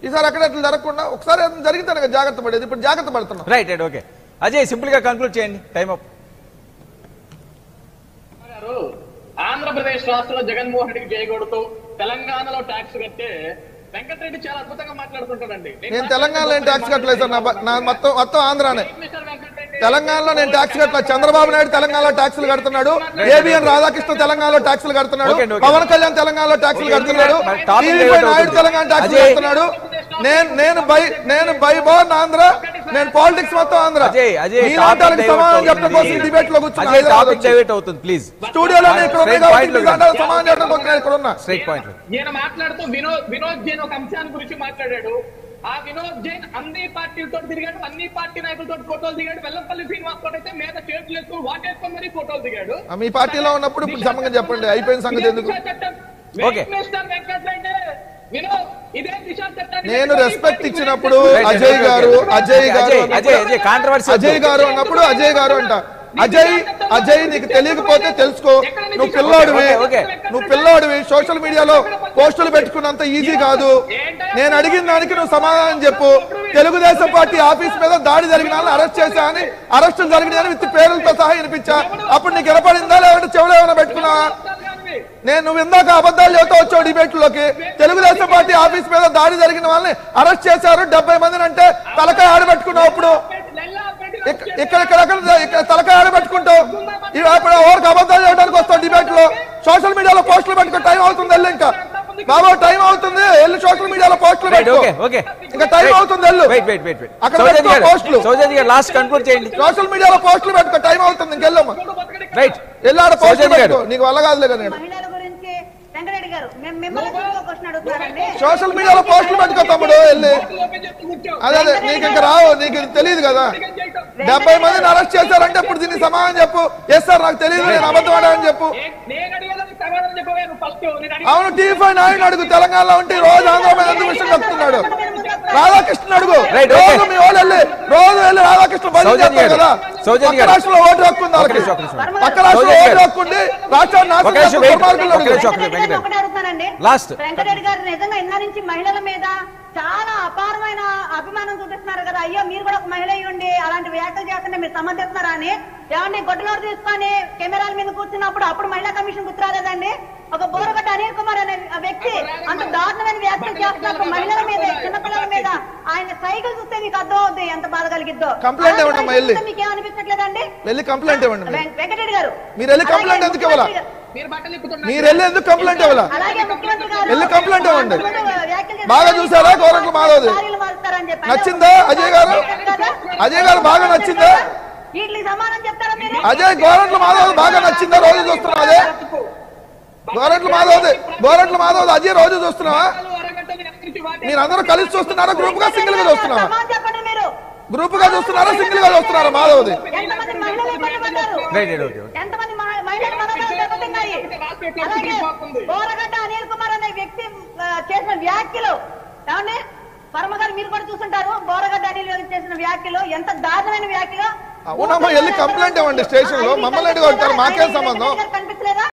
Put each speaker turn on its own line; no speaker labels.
ఈసారి అక్కడ అట్లా జరగకుండా ఒకసారి ఏదైనా జరిగితే కనుక జాగ్రత్త పడేది ఇప్పుడు జాగ్రత్త పడుతున్నాం
right right okay Ajay simple గా కంక్లూడ్ చేయండి టైం అప్
గారు ఆంధ్రప్రదేశ్ రాష్ట్రంలో జగన్మోహన్ రెడ్డికి చేయకూడదు తెలంగాణలో ట్యాక్స్ కట్టే వెంకటరెడ్డి చాలా అద్భుతంగా మాట్లాడుతుంటాడండి
నేను తెలంగాణలో ఏం ట్యాక్స్ కట్టలేదు సార్ నా బ- నా మొత్తం మొత్తం ఆంధ్రానే
మిస్టర్ వెంకటరెడ్డి
తెలంగాణలో నేను ట్యాక్స్ కట్టలేదు చంద్రబాబు నాయుడు తెలంగాణలో ట్యాక్సులు కడుతున్నాడు ఏబిఎన్ రాధాకృష్ణ తెలంగాణలో ట్యాక్సులు కడుతున్నాడు
ఓకే, ఓకే.
పవన్ కళ్యాణ్ తెలంగాణలో ట్యాక్సులు కడుతున్నాడు
మరి టాపిక్
టీవీ
డైవర్ట్
నాయుడు
అవుతుంది.
తెలంగాణ ట్యాక్సులు
అజయ్.
కడుతున్నాడు నేను నేను బై నేను బై బోర్న్ ఆంధ్ర నేను పాలిటిక్స్ మొత్తం ఆంధ్ర
అజయ్ అజయ్
మీలాంటి వాళ్ళకి సమాధానం చెప్పడం కోసం డిబేట్ లో కూర్చున్నా
అజయ్
హైదరాబాద్
టాపిక్
వచ్చి.
డైవర్ట్ అవుతుంది ప్లీజ్
స్టూడియోలో నేను ఇక్కడ
Straight
ఉన్నా
point
కాబట్టి
లో
మీలాంటి వాళ్ళకి సమాధానం చెప్పడం కోసం నేను ఇక్కడ ఉన్నా
స్ట్రైట్ పాయింట్
ఈయన మాట్లాడుతూ వినోద్ వినోద్ జైన్ ఒక అంశాన్ని గురించి మాట్లాడాడు ఆ వినోద్ జైన్ అన్ని పార్టీలతో తిరిగాడు అన్ని పార్టీ నాయకులతో ఫోటోలు దిగాడు వెల్లంపల్లి శ్రీనివాస్ తోటి అయితే మీద చేతులు వేసుకుని వాటేసుకొని మరీ ఫోటోలు దిగాడు
ఆ, మీ పార్టీలో ఉన్నప్పుడు ఇప్పుడు సంబంధం చెప్పండి అయిపోయిన సంగతి ఎందుకు
ఓకే.
మిస్టర్ వెంకటరెడ్డి వినోద్ ఇదే దిశా చట్టాన్ని
నేను
ప్రతి
రెస్పెక్ట్
పార్టీకి
ఇచ్చినప్పుడు
Right,
అజయ్
right,
గారు
okay.
అజయ్ గారు
అజయ్
అన్నప్పుడు-
అజయ్ అజయ్ కాంట్రవర్సీ
అజయ్ గారు అన్నప్పుడు అజయ్ గారు అంట అజయ్ అజయ్ నీకు తెలియకపోతే తెలుసుకో నువ్వు పిల్లోడివి
ఓకే, ఓకే.
నువ్వు పిల్లోడివి సోషల్ మీడియాలో పోస్టులు పెట్టుకున్నంత ఈజీ కాదు నేను అడిగిన దానికి నువ్వు సమాధానం చెప్పు తెలుగుదేశం పార్టీ ఆఫీస్ మీద దాడి జరిగిన వాళ్ళని అరెస్ట్ చేశా అని అరెస్టులు జరిగినాయని విత్ పేర్లతో సహా వినిపించా అప్పుడు నీకు వినపడిందా లేదంటే చెవులో ఏమైనా పెట్టుకున్నావా నేను నువ్వు ఇందాక అబద్ధాలు చెబుతూ వచ్చావు డిబేట్ లోకి తెలుగుదేశం పార్టీ ఆఫీస్ మీద దాడి జరిగిన వాళ్ళని అరెస్ట్ చేశారు డెబ్బై మందిని అంటే తలకాయ ఆడబెట్టుకున్నావు అప్పుడు ఇక్క- ఇక్కడ ఇక్కడ ఇక్కడ ఇక్కడ తలకాయ ఆడబెట్టుకుంటావు ఇవి అప్పుడు ఎవరికి అబద్ధాలు చేయడానికి వస్తావు డిబేట్ లో సోషల్ మీడియాలో పోస్టులు పెట్టుకో టైం అవుతుంది వెళ్ళు ఇంకా బాబు టైం అవుతుంది వెళ్ళి సోషల్ మీడియాలో పోస్టులు
రైట్
పెట్టుకో
ఓకే ఓకే
ఇంకా టైం అవుతుంది వెళ్ళు
వెయిట్ వెయిట్ వెయిట్ వెయిట్
అక్కడ
సౌజన్య
పెట్టుకో
గారు
పోస్టులు.
సౌజన్య గారు లాస్ట్ కంక్లూడ్ చేయండి
సోషల్ మీడియాలో పోస్టులు పెట్టుకో టైం అవుతుంది ఇంకెళ్ళమ్మా
రైట్
వెళ్ళి ఆడ పోస్టులు
సౌజన్య గారు.
పెట్టుకో నీకు వల్ల కాదులే నేను
మహిళల గురించి వెంకటరెడ్డి గారు మేము మిమ్మల్ని ఒక క్వశ్చన్ అడుగుతున్నారండి
సోషల్ మీడియాలో పోస్టులు పెట్టుకో తమ్ముడు వెళ్ళి అదే అదే నీకు ఇంకా రావు నీకు ఇది తెలియదు కదా డెబ్బై మందిని అరెస్ట్ చేశారంటే ఇప్పుడు దీనికి సమాధానం చెప్పు ఎస్ సార్ నాకు తెలియదు నేను అబద్ధం ఆడానని చెప్పు
నేను అడిగేదానికి సమాధానం చెప్పవే నువ్వు ఫస్ట్ నేను అడిగే-
అవును టీ ఫైవ్ నాయుడు అడుగు తెలంగాణలో ఉంటే ఈ రోజు ఆంధ్ర మీద ఎందుకు విషయం చెప్తున్నాడు రాధాకృష్ణ అడుగు
Right, okay.
రోజు మీ వాళ్ళు వెళ్ళి రోజు వెళ్ళి రాధాకృష్ణ బదిలీ
సౌజన్య
చేస్తారు
గారు.
కదా
సౌజన్య
పక్క
గారు.
రాష్ట్రంలో ఓటు హక్కు ఉంది వాళ్ళకి
నిమిషం, ఒక్క నిమిషం.
పక్క రాష్ట్రంలో
సౌజన్య
ఓటు
గారు.
హక్కు ఉంది రాష్ట్రాన్ని నాశనం
ఒక నిమిషం
చేస్తున్న
wait.
దుర్మార్గులను
ఒక
అడుగు
నిమిషం.
వెంకటరెడ్డి గారిని ఒకటే అడుగుతానండి
Last.
వెంకటరెడ్డి గారు నిజంగా ఇందా నుంచి మహిళల మీద చాలా అపారమైన అభిమానం చూపిస్తున్నారు కదా అయ్యో మీరు కూడా ఒక మహిళ అయ్యి ఉండి అలాంటి వ్యాఖ్యలు చేస్తుంటే మీరు సమర్థిస్తున్నారా అని ఏమండి గొడ్డలోడు తీసుకొని కెమెరాల మీద కూర్చున్నప్పుడు అప్పుడు మహిళా కమిషన్ గుర్తురాలేదండి ఒక బోరగడ్డ అనిల్ కుమార్ అనే ఆ వ్యక్తి అంత దారుణమైన వ్యాఖ్యలు చేస్తున్నప్పుడు మహిళల మీద చిన్నపిల్లల మీద ఆయన సైకిల్ చూస్తే మీకు అర్థం అవుతుంది ఎంత బాధ కలిగిద్దో
Complaint ఇవ్వండి అమ్మా, వెళ్ళి.
మీకు ఏమనిపించట్లేదండి
వెళ్ళి కంప్లైంట్ ఇవ్వండి మీరు.
వెం- వెంకటరెడ్డి గారు
మీరు వెళ్ళి complaint
అలాగే
ఎందుకు ఇవ్వాలా?
ముఖ్యమంత్రి గారు-
మీరు బట్టలు ఇప్పుతున్నారు
మీరు వెళ్ళి ఎందుకు కంప్లైంట్ ఇవ్వాలా
అలాగే ముఖ్యమంత్రి గారు
వెళ్ళి కంప్లైంట్ ఇవ్వండి.
వ్యాఖ్యలు చేస్తారు.
బాగా చూసారా గోరంట్ల మాధవ్ది?
దారిలు మారుస్తారని చెప్పి.
నచ్చిందా అజయ్ గారు అజయ్ గారు బాగా నచ్చిందా
వీటికి సమానం చెప్తారా మీరు
అజయ్ గోరంట్ల మాధవ్ బాగా నచ్చిందా రోజు చూస్తున్నావా అదే గోరంట్ల మాధవ్ గోరంట్ల మాధవ్ అజయ్ రోజు చూస్తున్నావా మీరు అందరూ కలిసి చూస్తున్నారా గ్రూప్ గా సింగిల్ గా చూస్తున్నావా
సమానం చెప్పండి మీరు
గ్రూప్ గా చూస్తున్నారా సింగిల్ గా చూస్తున్నారా మాధవ్ది
ఎంతమంది మహిళలు ఇబ్బంది పడ్డారు
రైట్ రైట్ ఓకే ఓకే
ఎంతమంది మహ- మహిళలు మనోభావాలు దెబ్బతిన్నాయి అలాగే బోరగడ్డ అనిల్ కుమార్ అనే వ్యక్తి ఆ, చేసిన వ్యాఖ్యలు ఏమండి పరమ గారు మీరు కూడా చూసుంటారు బోరగడ్డ అనిల్ గారు చేసిన వ్యాఖ్యలు ఎంత దారుణమైన వ్యాఖ్యలు
అవునమ్మా వెళ్ళి కంప్లైంట్ ఇవ్వండి స్టేషన్ లో మమ్మల్ని అడిగి కొడతారు మాకేం సంబంధం
కనిపించలేదా